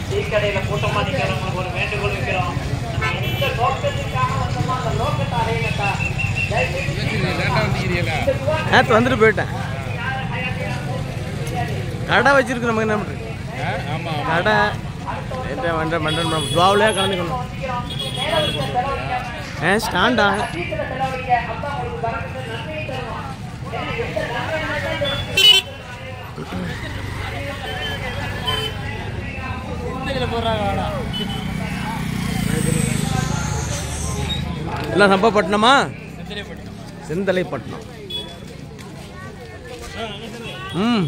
Tea கடையில கூட்டமா நிக்கிறவங்களுக்கு ஒரு வேண்டுகோள் வைக்கிறோம் நம்ம எந்த நோக்கத்துக்காக வந்தோமோ அந்த நோக்கத்தை அடையலக்கா நேற்று வந்துட்டு போயிட்டேன் கடை வச்சிருக்கு நமக்கு என்ன பண்ணுறது கடை என்ன பண்ணுற பண்ணுற ஜுவாவிலே கலந்துக்கணும் ஏ ஸ்டாண்டா எல்லாம் சம்பவப்பட்டினமா செந்தலைப்பட்டினம் ம்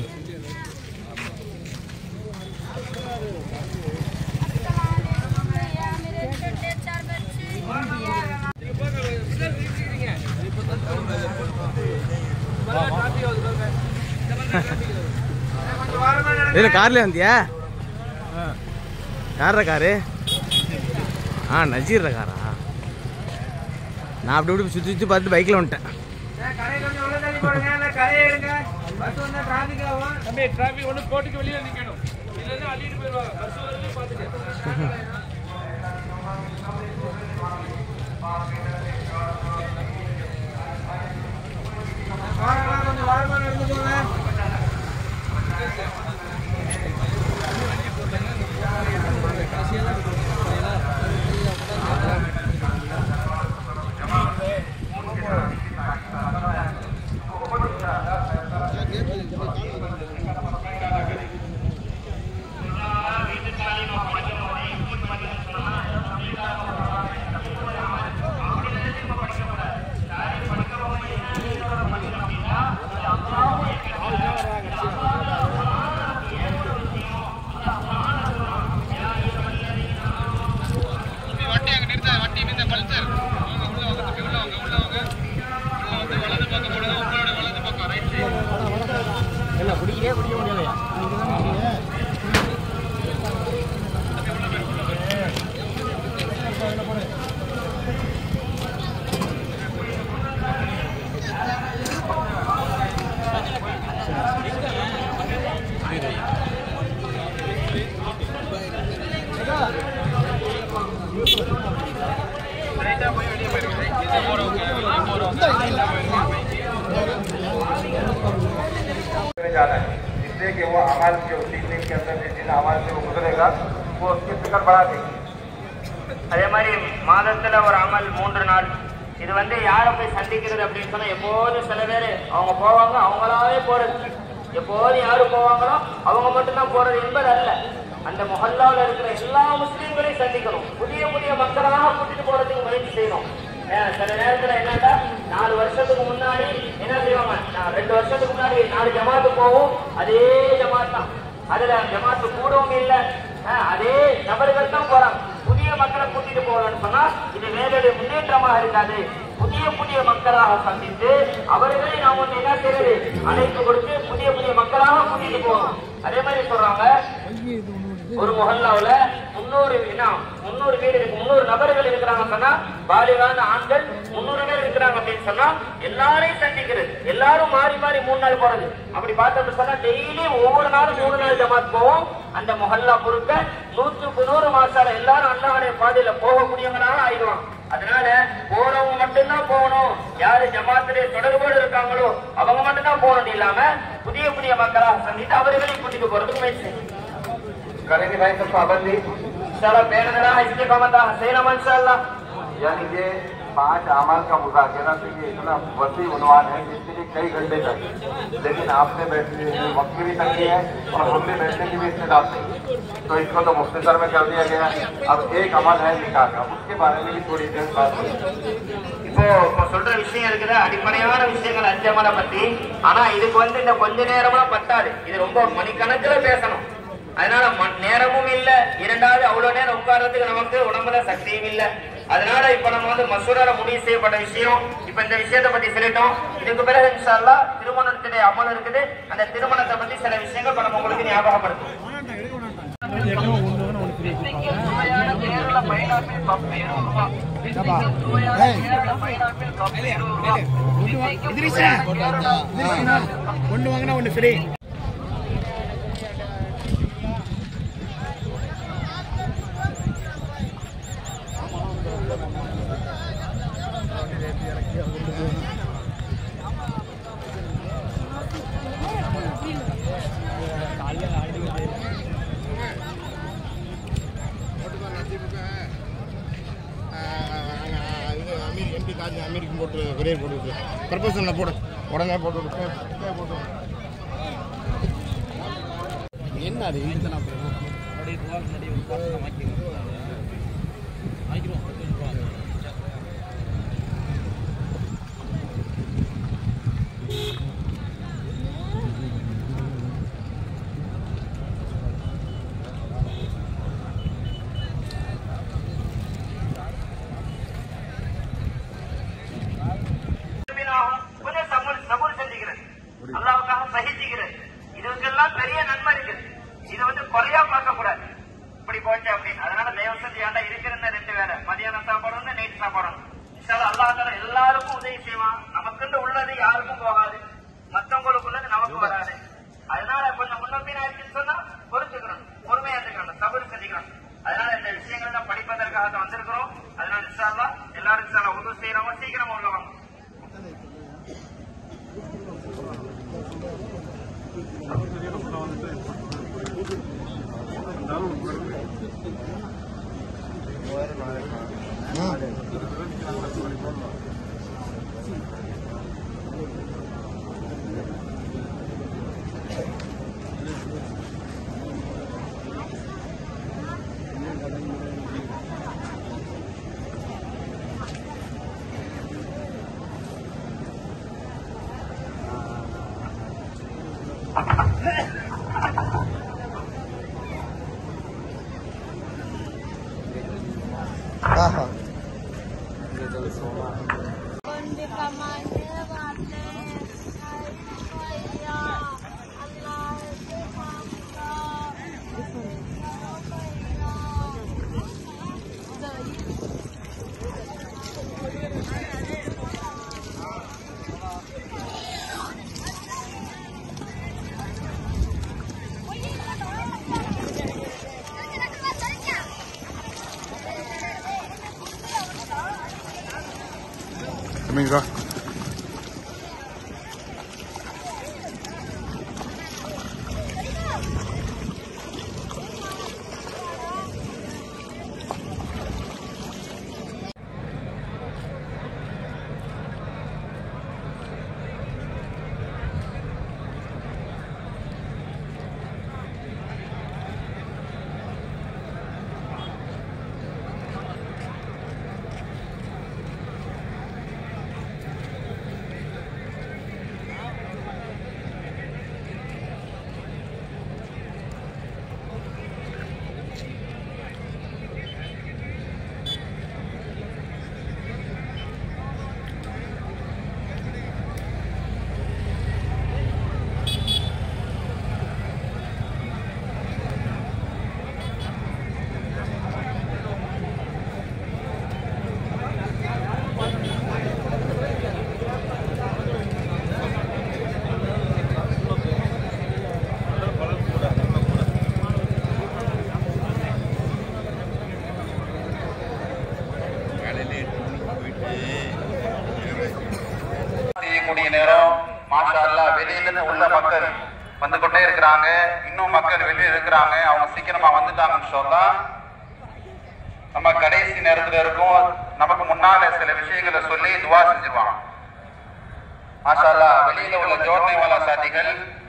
இதில் கார்லேயே வந்தியா யார காரு ஆ நஜீர்ற காரா நான் அப்படி இப்படி சுற்றி சுற்றி பார்த்து பைக்கில் வந்துட்டேன் தம்பி டிராபிக் ஒன்று கோட்டுக்கு வெளியே நிக்கணும் இல்லைன்னா அள்ளிட்டு போயிடுவாங்க பஸ் வரலையும் பார்த்துட்டு வண்டி அங்கே நிறுத்த வண்டி இந்த பல்சர் உள்ள உள்ள வாங்க தம்பி உள்ள வாங்க உள்ள வாங்க உள்ள வந்து வலது பக்கம் போடுங்க உங்களோட வலது பக்கம் ரைட் சைடு में जाना है इसलिए कि वो अमाल जो तीन दिन के अंदर जिस दिन अमाल से वो गुजरेगा वो उसकी फिक्र बढ़ा देगी அதே மாதிரி மாதத்துல ஒரு அமல் மூன்று நாள் இது வந்து யாரை போய் சந்திக்கிறது அப்படின்னு சொன்னா எப்போதும் சில பேர் அவங்க போவாங்க அவங்களாவே போறது எப்போதும் யாரு போவாங்களோ அவங்க மட்டும்தான் போறது என்பது அல்ல அந்த மொஹல்லாவில் இருக்கிற எல்லா முஸ்லீம்களையும் சந்திக்கணும் புதிய புதிய மக்களாக கூட்டிட்டு போறதுக்கு முயற்சி செய்யணும் ஏன் சில நேரத்துல என்னன்னா நாலு வருஷத்துக்கு முன்னாடி என்ன செய்வாங்க நான் ரெண்டு வருஷத்துக்கு முன்னாடி நாலு ஜமாத்து போவோம் அதே ஜமாத் தான் அதுல ஜமாத்து கூடவும் இல்ல அஹ், அதே நபர்கள் தான் போறாங்க புதிய மக்களை கூட்டிட்டு போகணும்னு சொன்னா இது மேலுடைய முன்னேற்றமாக இருக்காது புதிய புதிய மக்களாக சந்தித்து அவர்களை நாம் வந்து என்ன செய்யறது அழைப்பு கொடுத்து புதிய புதிய மக்களாக கூட்டிட்டு போகணும் அதே மாதிரி சொல்றாங்க ஒரு முகல்லாவுல முன்னூறு என்ன முன்னூறு வீடு இருக்கு முன்னூறு நபர்கள் இருக்கிறாங்க சொன்னா பாலிகான ஆண்கள் முன்னூறு பேர் இருக்கிறாங்க அப்படின்னு சொன்னா எல்லாரையும் சந்திக்கிறது எல்லாரும் மாறி மாறி மூணு நாள் போறது அப்படி பார்த்தோம்னு சொன்னா டெய்லி ஒவ்வொரு நாளும் மூணு நாள் ஜமாத் போவோம் அந்த முகல்லா முழுக்க நூற்றுக்கு நூறு மாசால எல்லாரும் அல்லாவுடைய பாதையில போகக்கூடியவங்களாக ஆயிடுவாங்க அதனால போறவங்க மட்டும்தான் போகணும் யாரு ஜமாத்திலே தொடர்போடு இருக்காங்களோ அவங்க மட்டும்தான் போகணும் இல்லாம புதிய புதிய மக்களாக சந்தித்து அவர்களையும் கூட்டிட்டு போறதுக்கு முயற்சி செய்யணும். करेंगे भाई सब पाबंदी इंशाल्लाह बेनजरा इसके कामता हसैन इंशाल्लाह यानी कि पांच अमाल का मुजाकरा तो ये इतना वसी उन्वान है कि इसके लिए कई घंटे चाहिए लेकिन आपसे बैठने वक्त की भी तंगी है और हम भी बैठने की भी इस्तेदाद नहीं है। तो इसको तो मुख्तसर में कर दिया गया अब एक अमल है निकाह का उसके बारे में भी थोड़ी देर बात करें இப்போ இப்போ சொல்ற விஷயம் இருக்குது அடிப்படையான விஷயங்கள் அஞ்சமலை பத்தி ஆனா இதுக்கு வந்து இந்த கொஞ்ச நேரம்லாம் பத்தாது இது ரொம்ப மணிக்கணக்குல பேசணும் அதனால ம- நேரமும் இல்ல இரண்டாவது அவ்வளவு நேரம் உட்கார்றதுக்கு நமக்கு உடம்புல சக்தியும் இல்ல அதனால இப்ப நம்ம வந்து மசூரால முடிவு செய்யப்பட்ட விஷயம் இப்ப இந்த விஷயத்தை பத்தி சொல்லிட்டோம் இதுக்கு பிறகு இன்ஷால்லா திருமணத்துடைய அமல் இருக்குது அந்த திருமணத்தை பத்தி சில விஷயங்கள் இப்ப நம்ம உங்களுக்கு ஞாபகப்படுத்தும் ஒன்று வாங்கினா ஒன்று ஃப்ரீ போட்டு கொரியர் போட்டு விட்டு பர்பஸனில் போடு உடனே போட்டு விடு பே- பே போட்டு விடு. என்ன அது இந்த நான் முஸ்லிமாகும் கொஞ்சம் சபூர் சபூர் செஞ்சுக்கிறது அல்லாவுக்காக சகிச்சுக்கிறது இதுக்கெல்லாம் பெரிய நன்மை இருக்கு இது வந்து குறையா பார்க்க கூடாது இப்படி போச்சு அப்படின்னு அதனால தயவு செஞ்சு ஏன்டா இருக்கிற ரெண்டு வேலை மதியானம் சாப்பாடு ஒண்ணு நைட் சாப்பாடு ஒண்ணு இன்ஷால்லா அல்லாஹ் தஆலா எல்லாருக்கும் உதவி செய்வான் நமக்குன்னு உள்ளது யாருக்கும் போகாது மத்தவங்களுக்குள்ளது நமக்கு வராது அதனால கொஞ்சம் முன்னப்பினா இருக்குன்னு சொன்னா பொறுத்துக்கணும் பொறுமையா இருந்துக்கணும் சபூர் செஞ்சுக்கணும் அதனால இந்த விஷயங்களை தான் படிப்பதற்காக தான் வந்திருக்கிறோம் அதனால இன்ஷால்லா எல்லாரும் இன்ஷால்லா உதவி செய்யறவங்க சீக்கிரமா உள்ள வாங்க Kundi kamarnya wate Ayah Allah தம்பிங்கக்கா செய்யக்கூடிய நேரம் மாஷா அல்லாஹ் வெளியிலிருந்து உள்ள மக்கள் வந்து கொண்டே இருக்கிறாங்க இன்னும் மக்கள் வெளியே இருக்கிறாங்க அவங்க சீக்கிரமா வந்துட்டாங்கன்னு சொன்னா நம்ம கடைசி நேரத்துல இருக்கும் நமக்கு முன்னால சில விஷயங்களை சொல்லி துவா செஞ்சிருவாங்க மாஷா அல்லாஹ் வெளியில உள்ள ஜோர்னை வாலா சாதிகள்